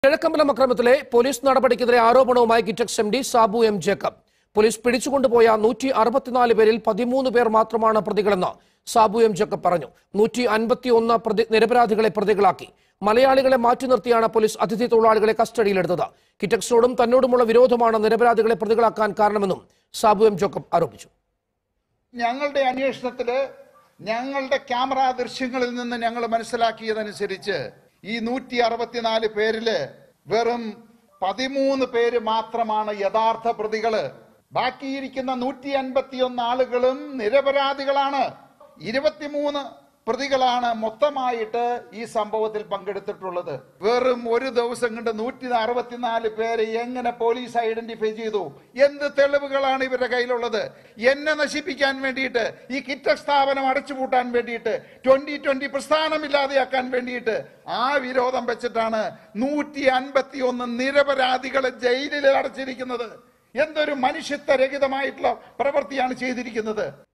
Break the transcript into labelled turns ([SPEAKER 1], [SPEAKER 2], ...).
[SPEAKER 1] Kizhakkambalam അക്രമത്തിലെ police നടപടിക്കെതിരെ ആരോപണവുമായി Kitex M D Sabu M Jacob police പിടിച്ചുകൊണ്ടുപോയ നൂറ്റി അറുപത്തിനാല് പേരിൽ പതിമൂന്ന് പേർ മാത്രമാണ് പ്രതികളെന്ന് സാബു എം ജേക്കബ് പറഞ്ഞു നൂറ്റി അൻപത്തിയൊന്ന് പ്രതി നിരപരാധികളെ പ്രതികളാക്കി മലയാളികളെ മാറ്റി നിർത്തിയാണ് പോലീസ് അതിഥി തൊഴിലാളികളെ കസ്റ്റഡിയിലെടുത്തത് കിറ്റക്സിനോടും തന്നോടുമുള്ള വിരോധമാണ് നിരപരാധികളെ പ്രതികളാക്കാൻ കാരണമെന്നും സാബു എം ജേക്കബ് ആരോപിച്ചു
[SPEAKER 2] ഞങ്ങളുടെ അന്വേഷണത്തില് ഞങ്ങളുടെ ക്യാമറ ദൃശ്യങ്ങളിൽ നിന്ന് ഞങ്ങൾ മനസ്സിലാക്കിയതനുസരിച്ച് ഈ നൂറ്റി അറുപത്തിനാല് പേരില് വെറും പതിമൂന്ന് പേര് മാത്രമാണ് യഥാർത്ഥ പ്രതികള് ബാക്കിയിരിക്കുന്ന നൂറ്റി അൻപത്തിയൊന്ന് ആളുകളും നിരപരാധികളാണ് ഇരുപത്തിമൂന്ന് പ്രതികളാണ് മൊത്തമായിട്ട് ഈ സംഭവത്തിൽ പങ്കെടുത്തിട്ടുള്ളത് വെറും ഒരു ദിവസം കൊണ്ട് നൂറ്റി അറുപത്തിനാല് പേരെ എങ്ങനെ പോലീസ് ഐഡന്റിഫൈ ചെയ്തു എന്ത് തെളിവുകളാണ് ഇവരുടെ കയ്യിലുള്ളത് എന്നെ നശിപ്പിക്കാൻ വേണ്ടിയിട്ട് ഈ കിറ്റക് സ്ഥാപനം അടച്ചുപൂട്ടാൻ വേണ്ടിയിട്ട് ട്വന്റി ട്വന്റി പ്രസ്ഥാനമില്ലാതെയാക്കാൻ വേണ്ടിയിട്ട് ആ വിരോധം വെച്ചിട്ടാണ് നൂറ്റി അൻപത്തി ഒന്ന് നിരപരാധികളെ ജയിലിൽ അടച്ചിരിക്കുന്നത് എന്തൊരു മനുഷ്യത്വരഹിതമായിട്ടുള്ള പ്രവൃത്തിയാണ് ചെയ്തിരിക്കുന്നത്